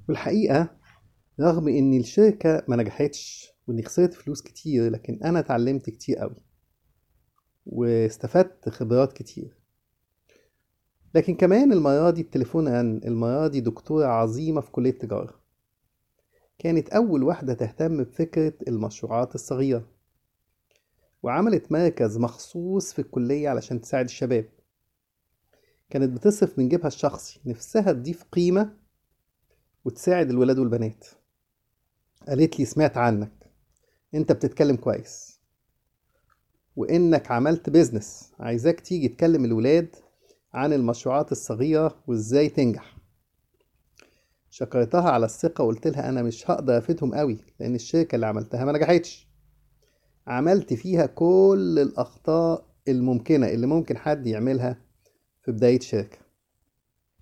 والحقيقة رغم إن الشركة ما نجحتش وإني خسرت فلوس كتير لكن أنا اتعلمت كتير أوي واستفدت خبرات كتير لكن كمان المرة دي التليفون رن المرة دي دكتورة عظيمة في كلية تجارة كانت أول واحدة تهتم بفكرة المشروعات الصغيرة وعملت مركز مخصوص في الكلية علشان تساعد الشباب كانت بتصرف من جيبها الشخصي نفسها تضيف قيمة وتساعد الولاد والبنات قالت لي سمعت عنك انت بتتكلم كويس وانك عملت بيزنس عايزاك تيجي تكلم الولاد عن المشروعات الصغيرة وازاي تنجح شكرتها على الثقة وقلت لها انا مش هقدر افيدهم قوي لان الشركة اللي عملتها ما نجحتش عملت فيها كل الاخطاء الممكنة اللي ممكن حد يعملها في بداية شركة